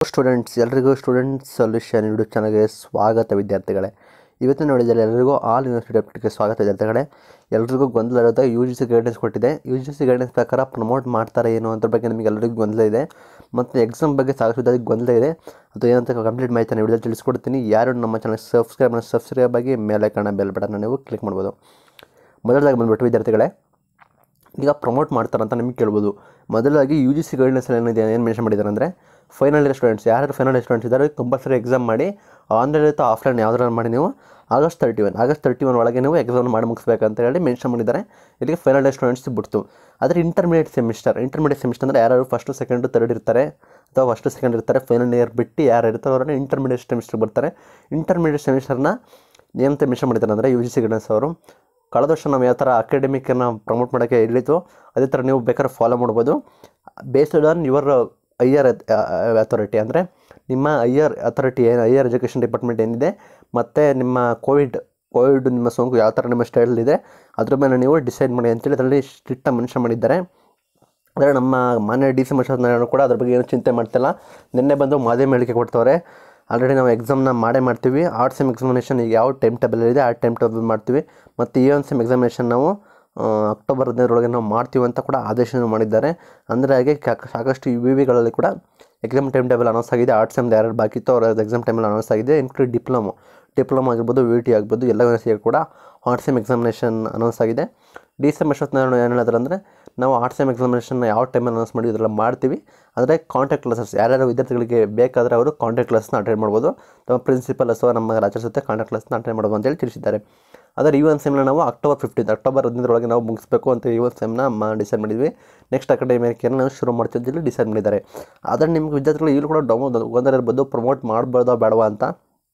students ಎಲ್ರಿಗೂ student solution YouTube ಚಾನಲ್ಗೆ ಸ್ವಾಗತ ವಿದ್ಯಾರ್ಥಿಗಳೇ ಇವತ್ತು ನೋಡಿದರೆ ಎಲ್ಲರಿಗೂ ಆಲ್ ಯೂನಿವರ್ಸಿಟಿ ಅಪ್ಡೇಟ್ಗೆ ಸ್ವಾಗತ ವಿದ್ಯಾರ್ಥಿಗಳೇ ಎಲ್ರಿಗೂ ಗೊಂದಲ ಇರುತ್ತೆ ಯು ಜಿ ಸಿ ಗೈಡೆನ್ಸ್ ಕೊಟ್ಟಿದೆ ಯು ಜಿ ಸಿ ಗೈಡೆನ್ಸ್ ಪ್ರಕಾರ ಪ್ರಮೋಟ್ ಮಾಡ್ತಾರೆ ಏನು ಅದ್ರ ಬಗ್ಗೆ ನಿಮಗೆ ಎಲ್ಲರಿಗೂ ಗೊಂದಲ ಇದೆ ಮತ್ತು ಎಕ್ಸಾಮ್ ಬಗ್ಗೆ ಸಾಕಷ್ಟು ವಿದ್ಯಾರ್ಥಿಗೆ ಗೊಂದಲ ಇದೆ ಅದು ಏನಂತ ಕಂಪ್ಲೀಟ್ ಮಾಹಿತಿ ವಿಡಿಯೋ ತಿಳಿಸ್ಕೊಡ್ತೀನಿ ಯಾರು ನಮ್ಮ ಚಾನಲ್ ಸಬ್ಸ್ಕ್ರೈಬ್ ಮಾಡಿ ಸಬ್ಸ್ಕ್ರೈಬ್ ಆಗಿ ಮೇಲೆ ಕಾಣ ಬೆಲ್ ಬಟನ್ ನೀವು ಕ್ಲಿಕ್ ಮಾಡ್ಬೋದು ಮೊದಲದಾಗಿ ಬಂದುಬಿಟ್ಟು ವಿದ್ಯಾರ್ಥಿಗಳೇ ಈಗ ಪ್ರಮೋಟ್ ಮಾಡ್ತಾರಂತ ನಿಮಗೆ ಕೇಳ್ಬೋದು ಮೊದಲಾಗಿ ಯು ಜಿ ಸಿ ಗೈಡ್ನೆಸ್ಸಲ್ಲಿ ಏನಿದೆ ಏನು ಮೆನ್ಷನ್ ಮಾಡಿದ್ದಾರೆ ಅಂದರೆ ಫೈನಲ್ ಇಯರ್ ಸ್ಟೂಡೆಂಟ್ಸ್ ಯಾರು ಫೈನಲ್ ಇಯರ್ ಸ್ಟೂಡೆಂಟ್ಸ್ ಇದ್ದಾರೆ ಕಂಪಲ್ಸರಿ ಎಕ್ಸಾಮ್ ಮಾಡಿ ಆನ್ಲೈನ್ ಅಥವಾ ಆಫ್ಲೈನ್ ಯಾವ್ದಾರು ಮಾಡಿ ನೀವು August thirty one August thirty one ಒಳಗೆ ನೀವು ಎಕ್ಸಾಮ್ ಮಾಡಿ ಮುಗಿಸ್ಬೇಕಂತ ಹೇಳಿ ಮೆನ್ಷನ್ ಮಾಡಿದ್ದಾರೆ ಇಲ್ಲಿಗೆ ಫೈನಲ್ ಇಯರ್ ಸ್ಟೂಡೆಂಟ್ಸ್ ಬಿಡ್ತು ಆದರೆ ಇಂಟರ್ಮೀಡಿಯೇಟ್ ಸೆಮಿಸ್ಟರ್ ಇಂಟರ್ಮೀಡಿಯೇಟ್ ಸೆಮಿಸ್ಟರ್ ಅಂದರೆ ಯಾರು ಫಸ್ಟು ಸೆಕೆಂಡು ತರ್ಡ್ ಇರ್ತಾರೆ ಅಥವಾ ಫಸ್ಟು ಸೆಕೆಂಡ್ ಇರ್ತಾರೆ ಫೈನಲ್ ಇಯರ್ ಬಿಟ್ಟು ಯಾರು ಇರ್ತಾರೆ ಅವರನ್ನ ಇಂಟರ್ಮೀಡಿಯೇಟ್ ಸೆಮಿಸ್ಟರ್ ಬರ್ತಾರೆ ಇಂಟರ್ಮೀಡಿಯೇಟ್ ಸೆಮಿಸ್ಟರ್ನ ಏನಂತ ಮೆನ್ಷನ್ ಮಾಡಿದ್ದಾರೆ ಅಂದರೆ ಯು ಜಿ ಸಿ ಗೈಡೆನ್ಸ್ ಅವರು ಕಳೆದ ವರ್ಷ ನಾವು ಯಾವ ಥರ ಅಕಾಡೆಮಿಕನ್ನು ಪ್ರಮೋಟ್ ಮಾಡೋಕ್ಕೆ ಹೇಳಿತ್ತು ಅದೇ ಥರ ನೀವು ಬೇಕಾದ್ರೆ ಫಾಲೋ ಮಾಡ್ಬೋದು based on your higher authority ಅಂದರೆ ನಿಮ್ಮ ಐಯರ್ ಅಥಾರಿಟಿ ಏನು ಐಯರ್ ಎಜುಕೇಷನ್ ಡಿಪಾರ್ಟ್ಮೆಂಟ್ ಏನಿದೆ ಮತ್ತು ನಿಮ್ಮ ಕೋವಿಡ್ ಕೋವಿಡ್ ನಿಮ್ಮ ಸೋಂಕು ಯಾವ ಥರ ನಿಮ್ಮ ಸ್ಟೈಲಲ್ಲಿದೆ ಅದ್ರ ಮೇಲೆ ನೀವು ಡಿಸೈಡ್ ಮಾಡಿ ಅಂತೇಳಿ ಅದರಲ್ಲಿ ಸ್ಟ್ರಿಕ್ಟಾಗಿ ಮೆನ್ಷನ್ ಮಾಡಿದ್ದಾರೆ ಅಂದರೆ ನಮ್ಮ ಮಾನ್ಯ ಡಿ ಸಿ ಮಶಾದ್ರು ಕೂಡ ಅದ್ರ ಬಗ್ಗೆ ಏನು ಚಿಂತೆ ಮಾಡ್ತಿಲ್ಲ ನಿನ್ನೆ ಬಂದು ಮಾಧ್ಯಮ ಹೇಳಿಕೆ ಕೊಡ್ತವ್ರೆ ಆಲ್ರೆಡಿ ನಾವು ಎಕ್ಸಾಮ್ನ ಮಾಡೇ ಮಾಡ್ತೀವಿ ಆರ್ಟ್ ಸೆಮ್ ಎಕ್ಸಾಮಿನೇಷನ್ ಈಗ ಯಾವ ಟೈಮ್ ಟೇಬಲ್ ಇದೆ ಆ ಟೈಮ್ ಟೇಬಲ್ ಮಾಡ್ತೀವಿ ಮತ್ತು ಈ ಒಂದು ಸೆಮ್ ಎಕ್ಸಾಮಿನೇಷನ್ ನಾವು ಆ, ಅಕ್ಟೋಬರ್ ಹದಿನೈದರೊಳಗೆ ನಾವು ಮಾಡ್ತೀವಿ ಅಂತ ಕೂಡ ಆದೇಶ ಮಾಡಿದ್ದಾರೆ ಅಂದರೆ ಹಾಗೆ ಕ್ಯಾ- ಸಾಕಷ್ಟು ಯು ವಿ ವಿಗಳಲ್ಲಿ ಕೂಡ ಎಕ್ಸಾಮ್ ಟೈಮ್ ಟೇಬಲ್ ಅನೌನ್ಸ್ ಆಗಿದೆ ಆರ್ಟ್ ಸೆಮ್ದು ಯಾರು ಬಾಕಿ ಇತ್ತು ಅವ್ರ ಎಕ್ಸಾಮ್ ಟೈಮಲ್ಲಿ ಅನೌನ್ಸ್ ಆಗಿದೆ ಇನ್ಕ್ಲೂಡ್ ಡಿಪ್ಲೊಮೊ ಡಿಪ್ಲೊಮಾ ಆಗಿರ್ಬೋದು ವಿ ಟಿ ಆಗ್ಬೋದು ಎಲ್ಲ ಯೂನಿವರ್ಸಿಟಿಗೆ ಕೂಡ ಆರ್ಟ್ ಸೆಮ್ ಎಕ್ಸಾಮಿನೇಷನ್ ಅನೌನ್ಸ್ ಆಗಿದೆ ಡಿ ಸೆಮ್ ಅಷ್ಟೊತ್ತಿನ ಏನು ಹೇಳಿದ್ರೆ ಅಂದರೆ ನಾವು ಆರ್ಟ್ ಸೆಮ್ ಎಕ್ಸಾಮಿನೇಷನ್ ಯಾವ ಟೈಮಲ್ಲಿ ಅನೌನ್ಸ್ ಮಾಡಿ ಇದೆಲ್ಲ ಮಾಡ್ತೀವಿ ಆದರೆ ಕಾಂಟ್ಯಾಕ್ಟ್ ಕ್ಲಾಸಸ್ ಯಾರ್ಯಾರು ವಿದ್ಯಾರ್ಥಿಗಳಿಗೆ ಬೇಕಾದರೆ ಅವರು ಕಾಂಟ್ಯಾಕ್ಟ್ ಕ್ಲಾಸ್ನ ಅಟೆಂಡ್ ಮಾಡ್ಬೋದು ನಮ್ಮ ಪ್ರಿನ್ಸಿಪಲ್ ಅಥವಾ ನಮ್ಮ ರಾಜ್ಯದ ಜೊತೆ ಕಾಂಟ್ಯಾಕ್ಟ್ ಕ್ಲಾಸ್ನ ಅಟೆಂಡ್ ಮಾಡ್ಬೋದು ಅಂತೇಳಿ ತಿಳಿಸಿದ್ದಾರೆ ಆದರೆ ಈ ಒಂದು ಸೆಮ್ನ ನಾವು ಅಕ್ಟೋಬರ್ ಫಿಫ್ಟೀನ್ ಅಕ್ಟೋಬರ್ ಹದಿನೈದರೊಳಗೆ ನಾವು ಮುಗಿಸ್ಬೇಕು ಅಂತ ಈ ಒಂದು ಸೆಮ್ನ ಮ ಡಿಸೈಡ್ ಮಾಡಿದ್ವಿ ನೆಕ್ಸ್ಟ್ ಅಕಾಡೆಮಿಯನ್ನು ನಾವು ಶುರು ಮಾಡ್ತೀವಿ ಅಂತೇಳಿ ಡಿಸೈಡ್ ಮಾಡಿದ್ದಾರೆ ಆದರೆ ನಿಮ್ಗೆ ವಿದ್ಯಾರ್ಥಿಗಳು ಈಗಲೂ ಕೂಡ ಡೌನ್ ಗೊಂದಲ ಇರ್ಬೋದು ಪ್ರಮೋಟ್ ಮಾಡ್ಬೋದಾ ಬೇಡವಾ ಅಂತ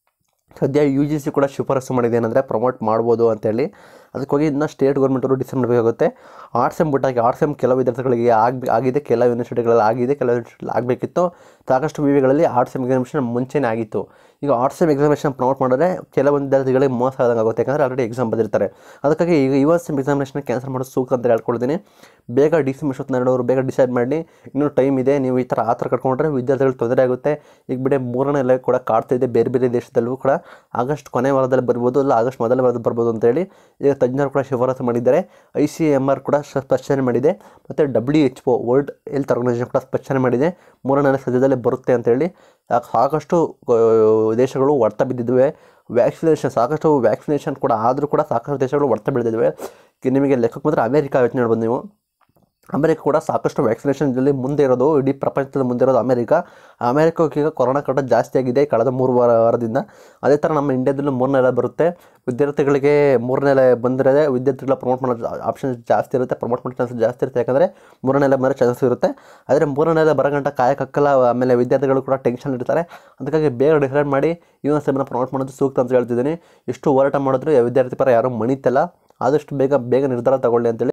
ಸದ್ಯ ಯು ಜಿ ಸಿ ಕೂಡ ಶಿಫಾರಸು ಮಾಡಿದೆ ಏನಂದರೆ ಪ್ರಮೋಟ್ ಮಾಡ್ಬೋದು ಅಂತೇಳಿ ಅದಕ್ಕೋಗಿ ಇನ್ನು ಸ್ಟೇಟ್ ಗೌರ್ಮೆಂಟವರು ಡಿಸೈಡ್ ಮಾಡಬೇಕಾಗುತ್ತೆ ಆರ್ಟ್ಸ್ ಎಮ್ ಬಿಟ್ಟಾಗಿ ಆರ್ಟ್ಸ್ ಎಮ್ ಕೆಲವು ವಿದ್ಯಾರ್ಥಿಗಳಿಗೆ ಆಗಿ ಆಗಿದೆ ಕೆಲವು ಯೂನಿವರ್ಸಿಟಿಗಳಲ್ಲಿ ಆಗಿದೆ ಕೆಲವು ಯೂನಿವರ್ಸಿಟಿಗಳಲ್ಲಿ ಆಗಬೇಕಿತ್ತು ಸಾಕಷ್ಟು ವಿವಿಗಳಲ್ಲಿ ಆರ್ಟ್ಸ್ ಎಮ್ ಎಕ್ಸಾಮಿನೇಷನ್ ಮುಂಚೆನೇ ಆಗಿತ್ತು ಈಗ ಆರ್ಟ್ಸ್ ಎಮ್ ಎಕ್ಸಾಮಿನೇಷನ್ ಪ್ರಮೋಟ್ ಮಾಡಿದ್ರೆ ಕೆಲವೊಂದು ವಿದ್ಯಾರ್ಥಿಗಳಿಗೆ ಮೋಸ ಆದಂಗೆ ಆಗುತ್ತೆ ಯಾಕಂದರೆ ಆಲ್ರೆಡಿ ಎಕ್ಸಾಮ್ ಬಂದಿರ್ತಾರೆ ಅದಕ್ಕಾಗಿ ಈಗ ಈ ವರ್ಷ ಎಕ್ಸಾಮಿನೇಷನ್ ಕ್ಯಾನ್ಸಲ್ ಮಾಡೋದು ಸೂಕ್ತ ಅಂತ ಹೇಳ್ಕೊಳ್ತೀನಿ ಬೇಗ ಡಿ ಸಿ ಅವರು ಬೇಗ ಡಿಸೈಡ್ ಮಾಡಿ ಇನ್ನೂ ಟೈಮ್ ಇದೆ ನೀವು ಈ ಥರ ಆ ಥರ ಕಟ್ಕೊಂಡ್ರೆ ವಿದ್ಯಾರ್ಥಿಗಳು ತೊಂದರೆ ಆಗುತ್ತೆ ಈಗ ಬಿಡಿ ಮೂರನೇ ಎಲ್ಲ ಕೂಡ ಕಾಡ್ತಾ ಇದೆ ಬೇರೆ ಬೇರೆ ದೇಶದಲ್ಲೂ ಕೂಡ ಆಗಸ್ಟ್ ಕೊನೆ ವಾರದಲ್ಲಿ ಬರ್ಬೋದು ಇಲ್ಲ ಆಗಸ್ಟ್ ಮೊದಲ ವಾರದಲ್ಲಿ ಬರ್ಬೋದು ಅಂತೇಳಿ ಈಗ ತಜ್ಞರು ಕೂಡ ಶಿಫಾರಸು ಮಾಡಿದ್ದಾರೆ ಐ ಸಿ ಎಮ್ ಆರ್ ಕೂಡ ಶ- ಸ್ಪಷ್ಟನೆ ಮಾಡಿದೆ ಮತ್ತು W H O world health organisation ಕೂಡ ಸ್ಪಷ್ಟನೆ ಮಾಡಿದೆ ಮೂರನೇ ಅಲೆ ಸದ್ಯದಲ್ಲೇ ಬರುತ್ತೆ ಅಂತೇಳಿ ಯಾಕೆ ಸಾಕಷ್ಟು ಆ, ದೇಶಗಳು ಹೊಡ್ತ ಬಿದ್ದಿದ್ವೆ ವ್ಯಾಕ್ಸಿನೇಷನ್ ಸಾಕಷ್ಟು ವ್ಯಾಕ್ಸಿನೇಷನ್ ಕೂಡ ಆದರೂ ಕೂಡ ಸಾಕಷ್ಟು ದೇಶಗಳು ಹೊಡ್ತ ಬಿದ್ದಿದ್ವೆ ಕೆ- ನಿಮಗೆ ಲೆಕ್ಕಕ್ಕೆ ಬಂದರೆ ಅಮೇರಿಕಾ ಯೋಚನೆ ಮಾಡ್ಬೋದು ನೀವು ಅಮೆರಿಕ ಕೂಡ ಸಾಕಷ್ಟು ವ್ಯಾಕ್ಸಿನೇಷನ್ದಲ್ಲಿ ಮುಂದೆ ಇರೋದು ಇಡೀ ಪ್ರಪಂಚದಲ್ಲಿ ಮುಂದೆ ಇರೋದು ಅಮೆರಿಕ ಅಮೆರಿಕಕ್ಕೆ ಈಗ ಕೊರೋನಾ ಕಟ್ಟ ಜಾಸ್ತಿ ಆಗಿದೆ ಕಳೆದ ಮೂರು ವಾರ ವಾರದಿಂದ ಅದೇ ಥರ ನಮ್ಮ ಇಂಡಿಯಾದಲ್ಲೂ ಮೂರನೇ ಅಲೆ ಬರುತ್ತೆ ವಿದ್ಯಾರ್ಥಿಗಳಿಗೆ ಮೂರನೇ ಅಲೆ ಬಂದಿರೋದೇ ವಿದ್ಯಾರ್ಥಿಗಳ ಪ್ರಮೋಟ್ ಮಾಡೋ ಆಪ್ಷನ್ ಜಾಸ್ತಿ ಇರುತ್ತೆ ಪ್ರಮೋಟ್ ಮಾಡೋ ಚಾನ್ಸಸ್ ಜಾಸ್ತಿ ಇರುತ್ತೆ ಯಾಕಂದರೆ ಮೂರನೇ ಅಲೆ ಬರೋ ಚಾನ್ಸಸ್ ಇರುತ್ತೆ ಆದರೆ ಮೂರನೇ ಅಲೆ ಬರೋ ಗಂಟ ಕಾಯಕ್ಕಾಗಲ್ಲ ಆಮೇಲೆ ವಿದ್ಯಾರ್ಥಿಗಳು ಕೂಡ ಟೆನ್ಷನ್ ಇರ್ತಾರೆ ಅದಕ್ಕಾಗಿ ಬೇಗ ಡಿಸೈಡ್ ಮಾಡಿ ಈ ಒಂದು ಸೆಮ್ನ ಪ್ರಮೋಟ್ ಮಾಡೋದು ಸೂಕ್ತ ಅಂತ ಹೇಳ್ತಿದ್ದೀನಿ ಎಷ್ಟು ಹೋರಾಟ ಮಾಡಿದ್ರು ವಿದ್ಯಾರ್ಥಿ ಪರ ಯಾರೂ ಮಣಿತಲ್ಲ ಆದಷ್ಟು ಬೇಗ ಬೇಗ ನಿರ್ಧಾರ ತಗೊಳ್ಳಿ ಅಂತೇಳಿ